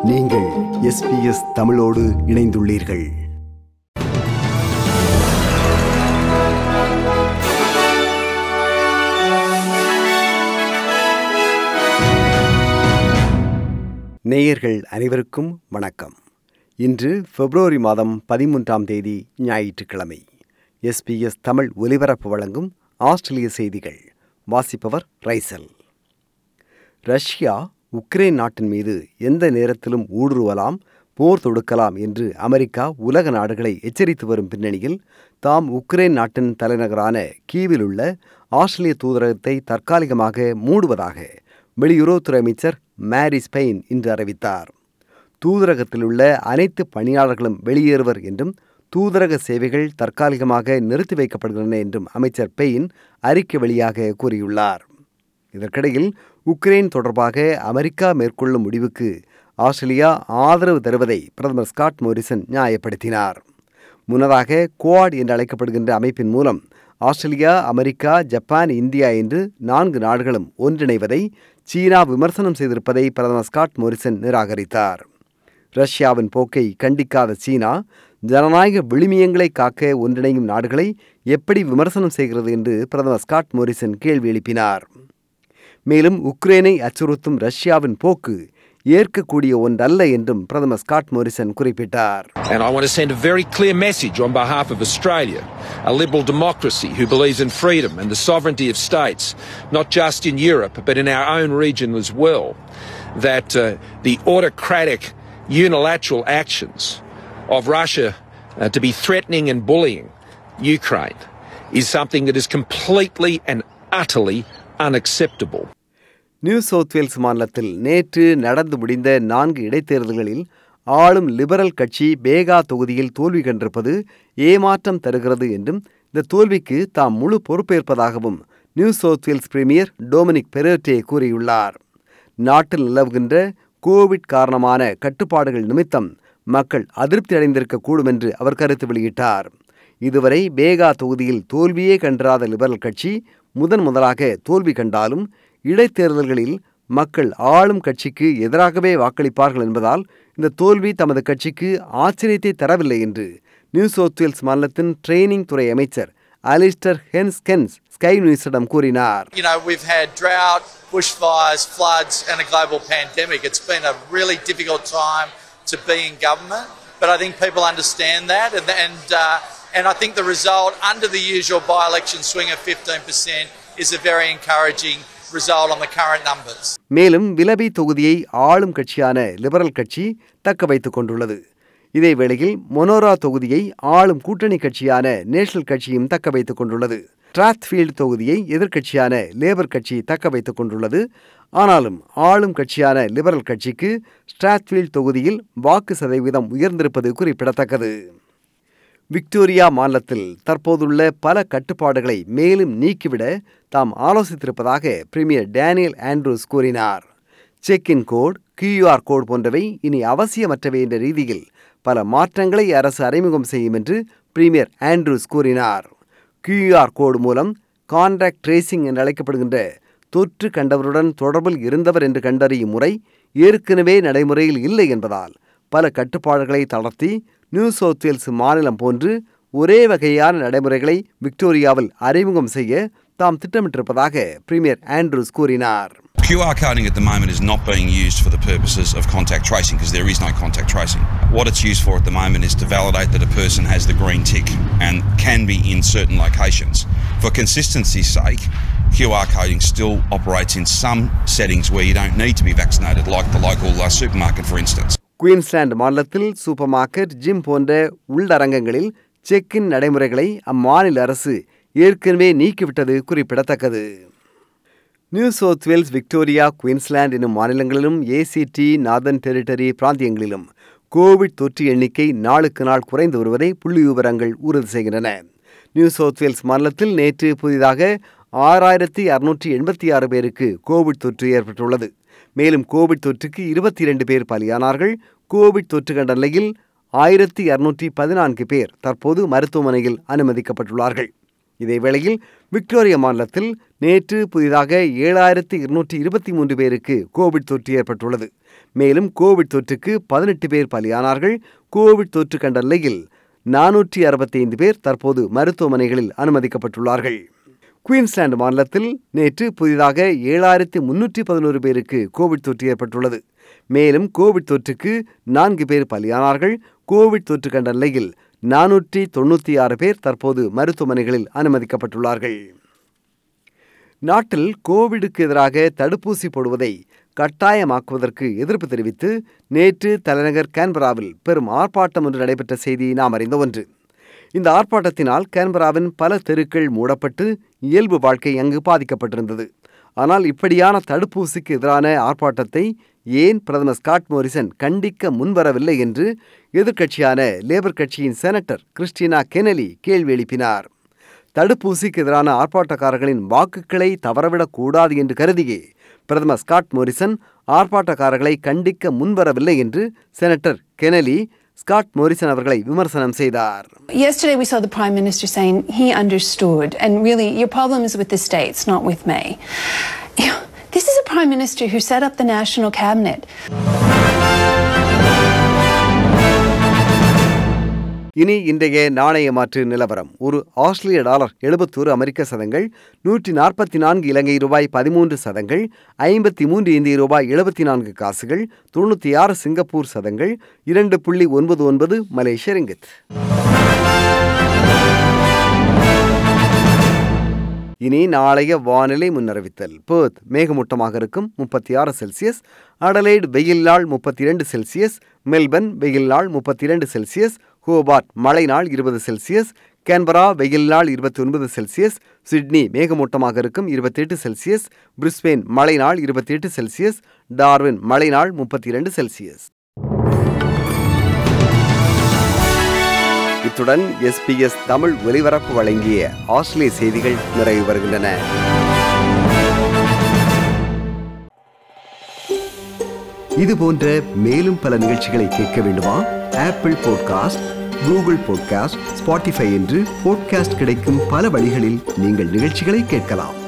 நீங்கள் எஸ்பிஎஸ் தமிழோடு இணைந்துள்ளீர்கள் நேயர்கள் அனைவருக்கும் வணக்கம் இன்று பிப்ரவரி மாதம் பதிமூன்றாம் தேதி ஞாயிற்றுக்கிழமை எஸ்பிஎஸ் தமிழ் ஒலிபரப்பு வழங்கும் ஆஸ்திரேலிய செய்திகள் வாசிப்பவர் ரைசல் ரஷ்யா உக்ரைன் நாட்டின் மீது எந்த நேரத்திலும் ஊடுருவலாம் போர் தொடுக்கலாம் என்று அமெரிக்கா உலக நாடுகளை எச்சரித்து வரும் பின்னணியில் தாம் உக்ரைன் நாட்டின் தலைநகரான கீவில் உள்ள ஆஸ்திரேலிய தூதரகத்தை தற்காலிகமாக மூடுவதாக வெளியுறவுத்துறை அமைச்சர் மேரி ஸ்பெயின் இன்று அறிவித்தார் தூதரகத்தில் உள்ள அனைத்து பணியாளர்களும் வெளியேறுவர் என்றும் தூதரக சேவைகள் தற்காலிகமாக நிறுத்தி வைக்கப்படுகின்றன என்றும் அமைச்சர் பெயின் அறிக்கை வழியாக கூறியுள்ளார் இதற்கிடையில் உக்ரைன் தொடர்பாக அமெரிக்கா மேற்கொள்ளும் முடிவுக்கு ஆஸ்திரேலியா ஆதரவு தருவதை பிரதமர் ஸ்காட் மோரிசன் நியாயப்படுத்தினார் முன்னதாக குவாட் என்று அழைக்கப்படுகின்ற அமைப்பின் மூலம் ஆஸ்திரேலியா அமெரிக்கா ஜப்பான் இந்தியா என்று நான்கு நாடுகளும் ஒன்றிணைவதை சீனா விமர்சனம் செய்திருப்பதை பிரதமர் ஸ்காட் மோரிசன் நிராகரித்தார் ரஷ்யாவின் போக்கை கண்டிக்காத சீனா ஜனநாயக விழுமியங்களை காக்க ஒன்றிணையும் நாடுகளை எப்படி விமர்சனம் செய்கிறது என்று பிரதமர் ஸ்காட் மோரிசன் கேள்வி எழுப்பினார் மேலும் உக்ரைனை அச்சுறுத்தும் ரஷ்யாவின் போக்கு ஏற்கக்கூடிய ஒன்றல்ல என்றும் பிரதமர் ஸ்காட் மோரிசன் குறிப்பிட்டார் And I want to send a very clear message on behalf of Australia, a liberal democracy who believes in freedom and the sovereignty of states, not just in Europe, but in our own region as well, that uh, the autocratic unilateral actions of Russia uh, to be threatening and bullying Ukraine is something that is completely and utterly unacceptable. New South Wales மாநிலத்தில் நேற்று நடந்து முடிந்த நான்கு இடைத்தேர்தல்களில் ஆளும் liberal கட்சி பேகா தொகுதியில் தோல்வி கண்டிருப்பது ஏமாற்றம் தருகிறது என்றும் இந்த தோல்விக்கு தாம் முழு பொறுப்பேற்பதாகவும் New South Wales premier Dominic Perrottet கூறியுள்ளார் நாட்டில் நிலவுகின்ற கோவிட் காரணமான கட்டுப்பாடுகள் நிமித்தம் மக்கள் அதிருப்தி அடைந்திருக்கக்கூடும் என்று அவர் கருத்து வெளியிட்டார் இதுவரை பேகா தொகுதியில் தோல்வியே கண்டாத லிபரல் கட்சி முதன் முதலாக தோல்வி கண்டாலும் இடைத்தேர்தல்களில் மக்கள் ஆளும் கட்சிக்கு எதிராகவே வாக்களிப்பார்கள் என்பதால் இந்த தோல்வி தமது கட்சிக்கு ஆச்சரியத்தை தரவில்லை என்று நியூ சவுத் வேல்ஸ் மாநிலத்தின் ட்ரெய்னிங் துறை அமைச்சர் அலிஸ்டர் ஹென்ஸ் கென்ஸ் ஸ்கை நியூஸிடம் கூறினார் You know, we've had drought, bushfires, floods, and a global pandemic. It's been a really difficult time to be in government, but I think people understand that, and and, uh, and I think the result under the usual by-election swing of 15% is a very encouraging result on the current numbers. மேலும் விலபி தொகுதியை ஆளும் கட்சியான liberal கட்சி தக்க வைத்துக் கொண்டுள்ளது இதே வேளையில் மொனோரா தொகுதியை ஆளும் கூட்டணி கட்சியான நேஷனல் கட்சியும் தக்க வைத்துக் கொண்டுள்ளது டிராத்ஃபீல்டு தொகுதியை எதிர்க்கட்சியான லேபர் கட்சி தக்க வைத்துக் கொண்டுள்ளது ஆனாலும் ஆளும் கட்சியான லிபரல் கட்சிக்கு ஸ்ட்ராத்ஃபீல்டு தொகுதியில் வாக்கு சதவீதம் உயர்ந்திருப்பது குறிப்பிடத்தக்கது விக்டோரியா மாநிலத்தில் தற்போதுள்ள பல கட்டுப்பாடுகளை மேலும் நீக்கிவிட தாம் ஆலோசித்திருப்பதாக பிரீமியர் டேனியல் ஆண்ட்ரூஸ் கூறினார் check in code QR code போன்றவை இனி அவசியமற்றவை என்ற ரீதியில் பல மாற்றங்களை அரசு அறிமுகம் செய்யும் என்று பிரீமியர் ஆண்ட்ரூஸ் கூறினார் கியூஆர் கோடு மூலம் கான்டாக்ட் ட்ரேசிங் என்று அழைக்கப்படுகின்ற தொற்று கண்டவருடன் தொடர்பில் இருந்தவர் என்று கண்டறியும் முறை ஏற்கனவே நடைமுறையில் இல்லை என்பதால் பல கட்டுப்பாடுகளை தளர்த்தி நியூ சவுத் வேல்ஸ் மாநிலம் போன்று ஒரே வகையான நடைமுறைகளை விக்டோரியாவில் அறிமுகம் செய்ய தாம் திட்டமிட்டிருப்பதாக பிரீமியர் ஆண்ட்ரூஸ் கூறினார் QR coding at the moment is not being used for the purposes of contact tracing because there is no contact tracing. What it's used for at the moment is to validate that a person has the green tick and can be in certain locations. For consistency's sake, QR coding still operates in some settings where you don't need to be vaccinated, like the local uh, supermarket, for instance. Queensland மாநிலத்தில் supermarket gym போன்ற உள்ளரங்கங்களில் check in நடைமுறைகளை அம்மாநில அரசு ஏற்கனவே நீக்கிவிட்டது குறிப்பிடத்தக்கது New South Wales Victoria Queensland என்னும் மாநிலங்களிலும் ஏசிடி நார்தன் டெரிட்டரி பிராந்தியங்களிலும் கோவிட் தொற்று எண்ணிக்கை நாளுக்கு நாள் குறைந்து வருவதை புள்ளி விவரங்கள் உறுதி செய்கின்றன நியூ சவுத் வேல்ஸ் மாநிலத்தில் நேற்று புதிதாக ஆறாயிரத்தி அறுநூற்றி எண்பத்தி ஆறு பேருக்கு கோவிட் தொற்று ஏற்பட்டுள்ளது மேலும் கோவிட் தொற்றுக்கு இருபத்தி இரண்டு பேர் பலியானார்கள் கோவிட் தொற்று கண்ட நிலையில் ஆயிரத்தி இருநூற்றி பதினான்கு பேர் தற்போது மருத்துவமனையில் அனுமதிக்கப்பட்டுள்ளார்கள் இதேவேளையில் விக்டோரியா மாநிலத்தில் நேற்று புதிதாக ஏழாயிரத்தி இருநூற்றி இருபத்தி மூன்று பேருக்கு கோவிட் தொற்று ஏற்பட்டுள்ளது மேலும் கோவிட் தொற்றுக்கு பதினெட்டு பேர் பலியானார்கள் கோவிட் தொற்று கண்ட நிலையில் நானூற்றி அறுபத்தைந்து பேர் தற்போது மருத்துவமனைகளில் அனுமதிக்கப்பட்டுள்ளார்கள் குயின்ஸ்லாந்து மாநிலத்தில் நேற்று புதிதாக ஏழாயிரத்தி முன்னூற்றி பதினோரு பேருக்கு கோவிட் தொற்று ஏற்பட்டுள்ளது மேலும் கோவிட் தொற்றுக்கு நான்கு பேர் பலியானார்கள் கோவிட் தொற்று கண்ட நிலையில் நானூற்றி தொண்ணூற்றி ஆறு பேர் தற்போது மருத்துவமனைகளில் அனுமதிக்கப்பட்டுள்ளார்கள் நாட்டில் கோவிடுக்கு எதிராக தடுப்பூசி போடுவதை கட்டாயமாக்குவதற்கு எதிர்ப்பு தெரிவித்து நேற்று தலைநகர் கேன்பராவில் பெரும் ஆர்ப்பாட்டம் ஒன்று நடைபெற்ற செய்தி நாம் அறிந்த ஒன்று இந்த ஆர்ப்பாட்டத்தினால் கேன்பராவின் பல தெருக்கள் மூடப்பட்டு இயல்பு வாழ்க்கை அங்கு பாதிக்கப்பட்டிருந்தது ஆனால் இப்படியான தடுப்பூசிக்கு எதிரான ஆர்ப்பாட்டத்தை ஏன் பிரதமர் ஸ்காட் மோரிசன் கண்டிக்க முன்வரவில்லை என்று எதிர்க்கட்சியான லேபர் கட்சியின் செனட்டர் கிறிஸ்டினா கெனலி கேள்வி எழுப்பினார் தடுப்பூசிக்கு எதிரான ஆர்ப்பாட்டக்காரர்களின் வாக்குகளை தவறவிடக் கூடாது என்று கருதியே பிரதமர் ஸ்காட் மோரிசன் ஆர்ப்பாட்டக்காரர்களை கண்டிக்க முன்வரவில்லை என்று செனட்டர் கெனலி ஸ்காட் மோரிசன் அவர்களை விமர்சனம் செய்தார் Yesterday, we saw the Prime Minister saying he understood, and really, your problem is with the states, not with me. You know, this is a Prime Minister who set up the National Cabinet. இனி இன்றைய நாணய மாற்று நிலவரம் ஒரு ஆஸ்திரேலிய dollar எழுபத்தோரு அமெரிக்க சதங்கள் நூற்றி நாற்பத்தி நான்கு இலங்கை ரூபாய் பதிமூன்று சதங்கள் ஐம்பத்தி மூன்று இந்திய ரூபாய் எழுபத்தி நான்கு காசுகள் தொண்ணூற்றி ஆறு சிங்கப்பூர் சதங்கள் இரண்டு புள்ளி ஒன்பது ஒன்பது மலேசிய ரிங்கித் இனி நாளைய வானிலை முன்னறிவித்தல் பேர்த் மேகமூட்டமாக இருக்கும் முப்பத்தி ஆறு செல்சியஸ் அடலைட் வெயில் நாள் முப்பத்தி இரண்டு செல்சியஸ் மெல்பர்ன் வெயில் நாள் முப்பத்தி இரண்டு செல்சியஸ் ஹோபார்ட் மழை நாள் இருபது செல்சியஸ் கேன்பரா வெயில் நாள் இருபத்தி ஒன்பது செல்சியஸ் சிட்னி மேகமூட்டமாக இருக்கும் இருபத்தி எட்டு செல்சியஸ் பிரிஸ்பெயின் மழை நாள் இருபத்தி எட்டு செல்சியஸ் டார்வின் மழை நாள் முப்பத்தி இரண்டு செல்சியஸ் இத்துடன் எஸ்பிஎஸ் தமிழ் ஒலிபரப்பு வழங்கிய ஆஸ்திரேலிய செய்திகள் நிறைவு வருகின்றன இது போன்ற மேலும் பல நிகழ்ச்சிகளை கேட்க வேண்டுமா Apple podcast Google podcast Spotify என்று பாட்காஸ்ட் கிடைக்கும் பல வழிகளில் நீங்கள் நிகழ்ச்சிகளை கேட்கலாம்